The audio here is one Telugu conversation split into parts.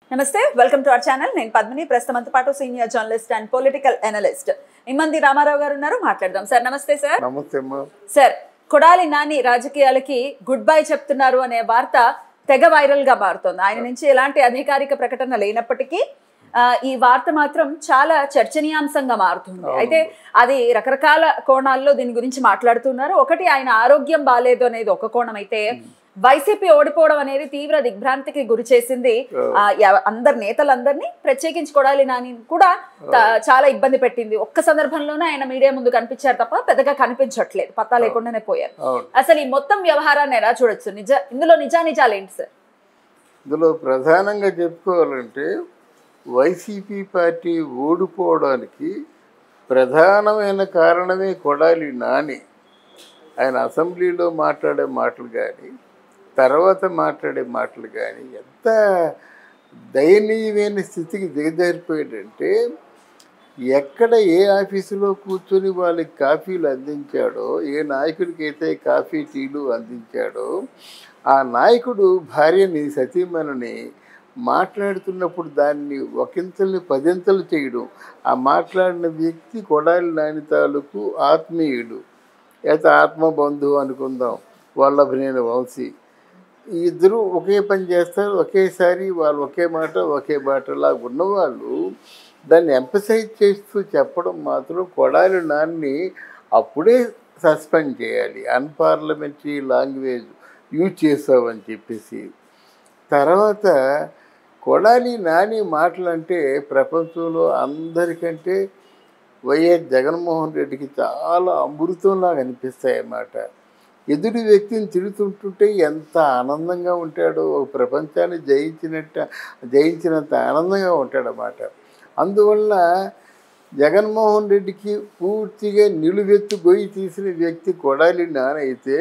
నమస్తే వెల్కమ్ టు అవర్ ఛానల్ నేను పద్మిని ప్రస్తుతంతో పాటు senior journalist and political analyst Immandi Ramarao గారు ఉన్నారు మాట్లాడదాం సార్ నమస్తే సార్ నమస్తే అమ్మా సార్ కొడాలి నాని రాజకీయాలకి గుడ్ బై చెప్తున్నారు అనే వార్త తెగ వైరల్ గా మారుతోంది ఆయన నుంచి ఎలాంటి అధికారిక ప్రకటన లేనప్పటికీ ఆ, ఈ వార్త మాత్రం చాలా చర్చనీయాంశంగా మారుతుంది అయితే అది రకరకాల కోణాల్లో దీని గురించి మాట్లాడుతున్నారు ఒకటి ఆయన ఆరోగ్యం బాగాలేదు అనేది ఒక కోణం అయితే వైసీపీ ఓడిపోవడం అనేది తీవ్ర దిగ్భ్రాంతికి గురి చేసింది ఆ, ఎవ- అందరు నేతలందరినీ ప్రత్యేకించి కొడాలి నాని కూడా త- చాలా ఇబ్బంది పెట్టింది ఒక్క సందర్భంలోనే ఆయన మీడియా ముందు కనిపించారు తప్ప పెద్దగా కనిపించట్లేదు పత్తా లేకుండానే పోయారు అవును అసలు ఈ మొత్తం వ్యవహారాన్ని ఎలా చూడొచ్చు నిజ ఇందులో నిజా నిజాలు ఏంటి సార్ ఇందులో ప్రధానంగా చెప్పుకోవాలంటే వైసీపీ పార్టీ ఓడిపోవడానికి ప్రధానమైన కారణమే కొడాలి నాని ఆయన అసెంబ్లీలో మాట్లాడే మాటలు కానీ తర్వాత మాట్లాడే మాటలు కానీ ఎంత దయనీయమైన స్థితికి దిగజారిపోయాడంటే ఎక్కడ ఏ ఆఫీసులో కూర్చొని వాళ్ళకి కాఫీలు అందించాడో ఏ నాయకుడికి అయితే కాఫీ టీలు అందించాడో ఆ నాయకుడు భార్యని సతీమణిని మాట్లాడుతున్నప్పుడు దాన్ని ఒకంతల్ని పదింతలు చేయడం ఆ మాట్లాడిన వ్యక్తి కొడాలి నాని తాలూకు ఆత్మీయుడు లేకపోతే ఆత్మబంధువు అనుకుందాం వల్లభనేని వంశీ ఈ ఇద్దరు ఒకే పని చేస్తారు ఒకేసారి వాళ్ళు ఒకే మాట ఒకే బాటలా ఉన్నవాళ్ళు దాన్ని ఎంపసైజ్ చేస్తూ చెప్పడం మాత్రం కొడాలి నాన్ని అప్పుడే సస్పెండ్ చేయాలి అన్పార్లమెంటరీ లాంగ్వేజ్ యూజ్ చేసావని చెప్పేసి తర్వాత కొడాలి నాని మాటలంటే ప్రపంచంలో అందరికంటే వైఎస్ జగన్మోహన్ రెడ్డికి చాలా అమృతంలాగా అనిపిస్తాయి అన్నమాట ఎదుటి వ్యక్తిని తిడుతుంటుంటే ఎంత ఆనందంగా ఉంటాడో ఒక ప్రపంచాన్ని జయించినట్ట జయించినంత ఆనందంగా ఉంటాడన్నమాట అందువల్ల జగన్మోహన్ రెడ్డికి పూర్తిగా నిలువెత్తు గొయ్యి తీసిన వ్యక్తి కొడాలి నాని అయితే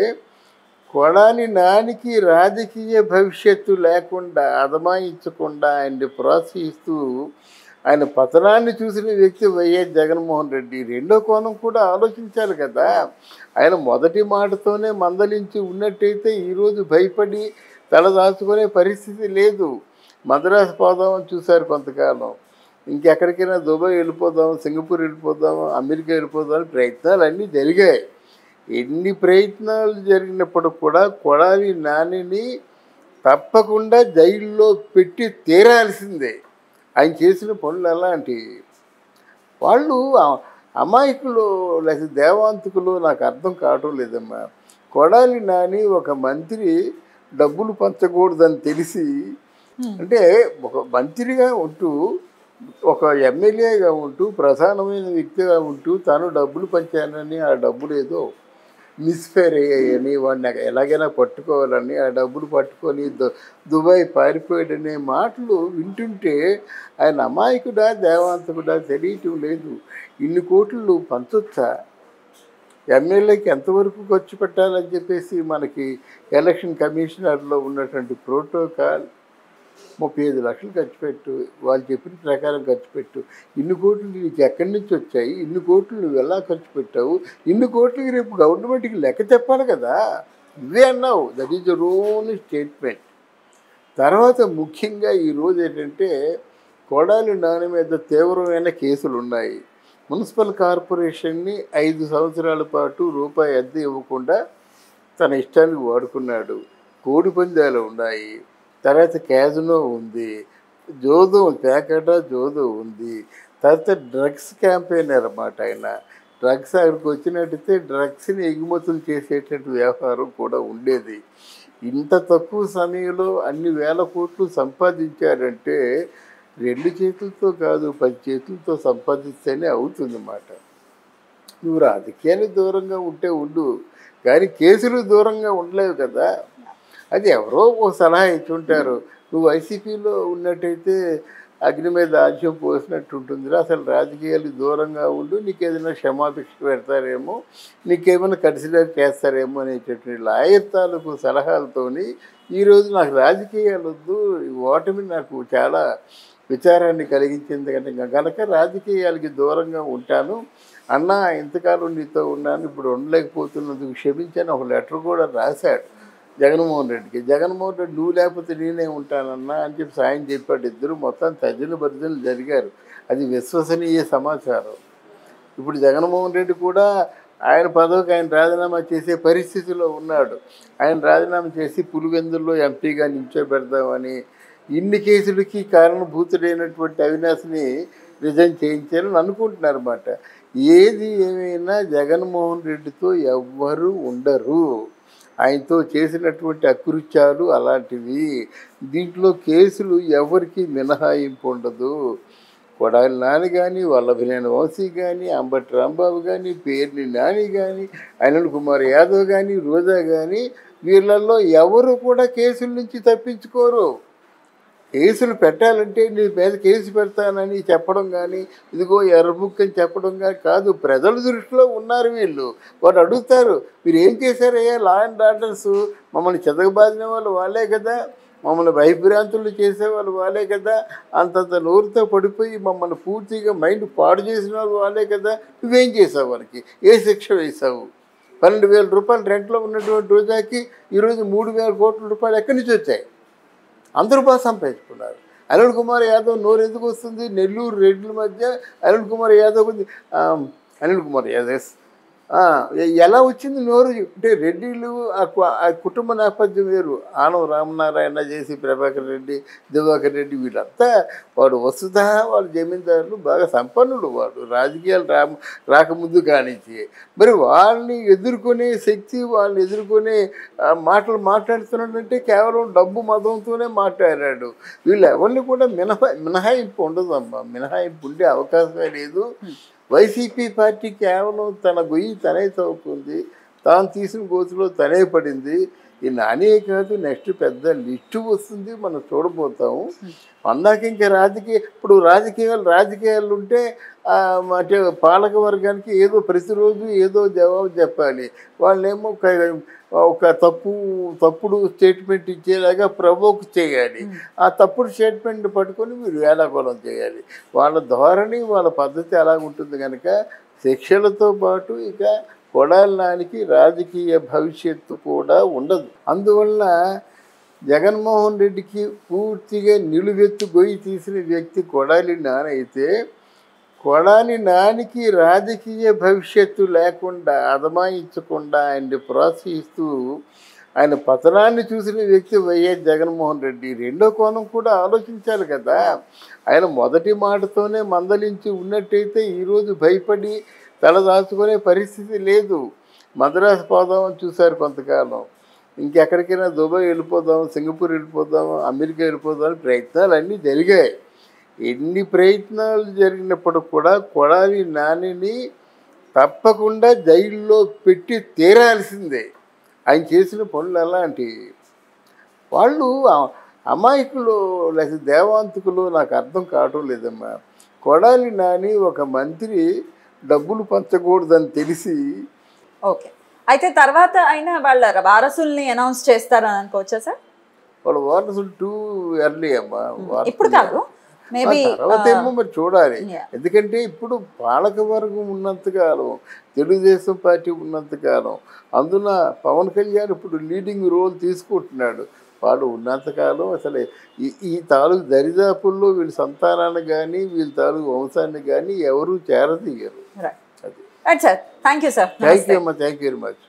కొడాలి నానికి రాజకీయ భవిష్యత్తు లేకుండా అదమాయించకుండా ఆయన్ని ప్రోత్సహిస్తూ ఆయన పతనాన్ని చూసిన వ్యక్తి వైఎస్ జగన్మోహన్ రెడ్డి రెండో కోణం కూడా ఆలోచించాలి కదా ఆయన మొదటి మాటతోనే మందలించి ఉన్నట్టయితే ఈరోజు భయపడి తలదాచుకునే పరిస్థితి లేదు మద్రాసు పోదామని చూశారు కొంతకాలం ఇంకెక్కడికైనా దుబాయ్ వెళ్ళిపోదాం సింగపూర్ వెళ్ళిపోదాం అమెరికా వెళ్ళిపోదాం అని ప్రయత్నాలు అన్నీ జరిగాయి ఎన్ని ప్రయత్నాలు జరిగినప్పుడు కూడా కొడాలి నానిని తప్పకుండా జైల్లో పెట్టి తీరాల్సిందే ఆయన చేసిన పనులు ఎలాంటివి వాళ్ళు అ- అమాయకులు లేకపోతే దేవాంతకులు నాకు అర్థం కావటం లేదమ్మా కొడాలి నాని ఒక మంత్రి డబ్బులు పంచకూడదని తెలిసి అంటే ఒక మంత్రిగా ఉంటూ ఒక ఎమ్మెల్యేగా ఉంటూ ప్రధానమైన వ్యక్తిగా ఉంటూ తను డబ్బులు పంచానని ఆ డబ్బులు ఏదో మిస్ఫేర్ అయ్యాయని వాడిని ఎలాగైనా పట్టుకోవాలని ఆ డబ్బులు పట్టుకొని దు- దుబాయ్ పారిపోయాడనే మాటలు వింటుంటే ఆయన అమాయకుడా దేవాంతకుడా తెలియటం లేదు ఇన్ని కోట్లు పంచొచ్చా ఎమ్మెల్యేకి ఎంతవరకు ఖర్చు పెట్టాలని చెప్పేసి మనకి ఎలక్షన్ కమిషనర్లో ఉన్నటువంటి ప్రోటోకాల్ ముప్పై ఐదు లక్షలు ఖర్చు పెట్టు వాళ్ళు చెప్పిన ప్రకారం ఖర్చు పెట్టు ఇన్ని కోట్లు నీకు ఎక్కడి నుంచి వచ్చాయి ఇన్ని కోట్లు నువ్వు ఎలా ఖర్చు పెట్టావు ఇన్ని కోట్లకి రేపు గవర్నమెంట్కి లెక్క చెప్పాలి కదా ఇవే అన్నావు that is your own statement తర్వాత ముఖ్యంగా ఈరోజు ఏంటంటే కొడాలి నాని మీద తీవ్రమైన కేసులు ఉన్నాయి మున్సిపల్ కార్పొరేషన్ని ఐదు సంవత్సరాల పాటు రూపాయి అద్దె ఇవ్వకుండా తన ఇష్టానికి వాడుకున్నాడు కోడి పందాలు ఉన్నాయి తర్వాత క్యాజినో ఉంది జోదో పేకట జోదో ఉంది తర్వాత డ్రగ్స్ క్యాంపెయినర్ అన్నమాట ఆయన డ్రగ్స్ అక్కడికి వచ్చినట్టయితే డ్రగ్స్ని ఎగుమతులు చేసేటటువంటి వ్యవహారం కూడా ఉండేది ఇంత తక్కువ సమయంలో అన్ని వేల కోట్లు సంపాదించాడంటే రెండు చేతులతో కాదు పది చేతులతో సంపాదిస్తేనే అవుతుందన్నమాట నువ్వు రాజకీయానికి దూరంగా ఉంటే ఉండు కానీ కేసులు దూరంగా ఉండలేవు కదా అది ఎవరో ఒక సలహా ఇచ్చుంటారు నువ్వు వైసీపీలో ఉన్నట్టయితే అగ్ని మీద ఆజ్యం పోసినట్టు ఉంటుందిరా అసలు రాజకీయాలకు దూరంగా ఉండు నీకు ఏదైనా క్షమాభిక్ష పెడతారేమో నీకేమైనా కన్సిడర్ చేస్తారేమో అనేటటువంటి లాయర్ తాలూకు సలహాలతోని ఈరోజు నాకు రాజకీయాలు వద్దు ఈ ఓటమి నాకు చాలా విచారాన్ని కలిగించింది కనుక కనుక రాజకీయాలకి దూరంగా ఉంటాను అన్న ఇంతకాలం నీతో ఉన్నాను ఇప్పుడు ఉండలేకపోతున్నందుకు క్షమించాను ఒక లెటర్ కూడా రాశాడు జగన్మోహన్ రెడ్డికి జగన్మోహన్ రెడ్డి నువ్వు లేకపోతే నేనే ఉంటానన్నా అని చెప్పి సాయం చెప్పాడు ఇద్దరు మొత్తం తజ్జన భర్జనలు జరిగారు అది విశ్వసనీయ సమాచారం ఇప్పుడు జగన్మోహన్ రెడ్డి కూడా ఆయన పదవికి ఆయన రాజీనామా చేసే పరిస్థితిలో ఉన్నాడు ఆయన రాజీనామా చేసి పులివెందుల్లో ఎంపీగా నిల్చోబెడదామని ఇన్ని కేసులకి కారణభూతుడైనటువంటి అవినాష్ని రిజైన్ చేయించారని అనుకుంటున్నారు అన్నమాట ఏది ఏమైనా జగన్మోహన్ రెడ్డితో ఎవ్వరూ ఉండరు ఆయనతో చేసినటువంటి అకృత్యాలు అలాంటివి దీంట్లో కేసులు ఎవరికి మినహాయింపు ఉండదు కొడాలి నాని కానీ వల్లభనేని వంశీ కానీ అంబటి రాంబాబు కానీ పేర్ని నాని కానీ అనిల్ కుమార్ యాదవ్ కానీ రోజా కానీ వీళ్ళల్లో ఎవరు కూడా కేసుల నుంచి తప్పించుకోరు కేసులు పెట్టాలంటే నీ మీద కేసు పెడతానని చెప్పడం కానీ ఇదిగో ఎర్ర బుక్ అని చెప్పడం కానీ కాదు ప్రజల దృష్టిలో ఉన్నారు వీళ్ళు వాడు అడుగుతారు మీరు ఏం చేశారయ్యా లా అండ్ ఆర్డర్స్ మమ్మల్ని చెదగబాదిన వాళ్ళు వాళ్ళే కదా మమ్మల్ని భయభ్రాంతులు చేసేవాళ్ళు వాళ్ళే కదా అంతంత నోరుతో పడిపోయి మమ్మల్ని పూర్తిగా మైండ్ పాడు చేసిన వాళ్ళు వాళ్ళే కదా నువ్వేం చేసావు వాళ్ళకి ఏ శిక్ష వేసావు పన్నెండు వేల రూపాయలు రెంట్లో ఉన్నటువంటి రోజాకి ఈరోజు మూడు వేల కోట్ల రూపాయలు ఎక్కడి నుంచి వచ్చాయి అందరూ బాగా సంపాదించుకున్నారు అనిల్ కుమార్ యాదవ్ నోరు ఎందుకు వస్తుంది నెల్లూరు రెడ్ల మధ్య అనిల్ కుమార్ యాదవ్ ఉంది. ఆ, అనిల్ కుమార్ యాదవ్ ఎస్. ఆ, ఎ- ఎలా వచ్చింది నోరు అంటే రెడ్డిలు ఆ కు- ఆ కుటుంబ నేపథ్యం వేరు ఆనవ రామనారాయణ చేసి ప్రభాకర్ రెడ్డి దివాకర్ రెడ్డి వీళ్ళంతా వాడు వసుధ వాడు జమీందారులు బాగా సంపన్నుడు వాడు రాజకీయాలు రా రాకముందు కానించి మరి వాళ్ళని ఎదుర్కొనే శక్తి వాళ్ళని ఎదుర్కొనే ఆ, మాటలు మాట్లాడుతున్నాడంటే కేవలం డబ్బు మతంతోనే మాట్లాడాడు వీళ్ళు ఎవరిని కూడా మినహా మినహాయింపు ఉండదమ్మా మినహాయింపు ఉండే అవకాశమే లేదు వైసీపీ పార్టీ కేవలం తన గొయ్యి తనే తవ్వుకుంది తాను తీసిన గోతులో తనే పడింది ఈ నానే కాదు నెక్స్ట్ పెద్ద లిస్టు వస్తుంది మనం చూడబోతాము అందాక ఇంకా రాజకీయ ఇప్పుడు రాజకీయాలు రాజకీయాలు ఉంటే ఆ, అంటే పాలక వర్గానికి ఏదో ప్రతిరోజు ఏదో జవాబు చెప్పాలి వాళ్ళేమో ఒక ఒక తప్పు తప్పుడు స్టేట్మెంట్ ఇచ్చేలాగా ప్రవోక్ చేయాలి ఆ తప్పుడు స్టేట్మెంట్ పట్టుకొని మీరు వేలాకోలం చేయాలి వాళ్ళ ధోరణి వాళ్ళ పద్ధతి అలా ఉంటుంది కనుక శిక్షలతో పాటు ఇక కొడాలి నానికి రాజకీయ భవిష్యత్తు కూడా ఉండదు అందువల్ల జగన్మోహన్ రెడ్డికి పూర్తిగా నిలువెత్తు గొయ్యి తీసిన వ్యక్తి కొడాలి నాని అయితే కొడాలి నానికి రాజకీయ భవిష్యత్తు లేకుండా అదమాయించకుండా ఆయన్ని ప్రోత్సహిస్తూ ఆయన పతనాన్ని చూసిన వ్యక్తి వైఎస్ జగన్మోహన్ రెడ్డి రెండో కోణం కూడా ఆలోచించాలి కదా ఆయన మొదటి మాటతోనే మందలించి ఉన్నట్టయితే ఈరోజు భయపడి తలదాచుకునే పరిస్థితి లేదు మద్రాసు పోదామని చూశారు కొంతకాలం ఇంకెక్కడికైనా దుబాయ్ వెళ్ళిపోదాం సింగపూర్ వెళ్ళిపోదాం అమెరికా వెళ్ళిపోదాం అని ప్రయత్నాలు అన్నీ జరిగాయి ఎన్ని ప్రయత్నాలు జరిగినప్పుడు కూడా కొడాలి నానిని తప్పకుండా జైల్లో పెట్టి తీరాల్సిందే ఆయన చేసిన పనులు అలాంటివి వాళ్ళు అ- అమాయకులు లేకపోతే దేవాంతకులు నాకు అర్థం కావటం లేదమ్మా కొడాలి నాని ఒక మంత్రి డబ్బులు పంచకూడదని తెలిసి ఓకే అయితే తర్వాత అయినా వాళ్ళ వారసుల్ని అనౌన్స్ చేస్తారని అనుకోవచ్చా సార్ వాళ్ళ వారసులు టూ ఎర్లీ అమ్మా వారసులు. ఇప్పుడు కాదు మేబీ ఆ తర్వాత ఏమో మరి చూడాలి Yeah. ఎందుకంటే ఇప్పుడు పాలక వర్గం ఉన్నంతకాలం తెలుగుదేశం పార్టీ ఉన్నంతకాలం అందున పవన్ కళ్యాణ్ ఇప్పుడు లీడింగ్ రోల్ తీసుకుంటున్నాడు వాడు ఉన్నంతకాలం అసలు ఈ ఈ తాలూకు దరిదాపుల్లో వీళ్ళ సంతానాన్ని కానీ వీళ్ళ తాలూకు వంశాన్ని కానీ ఎవరూ చేరదీయరు రైట్ అది right sir thank you sir thank you అమ్మా థ్యాంక్ యూ వెరీ మచ్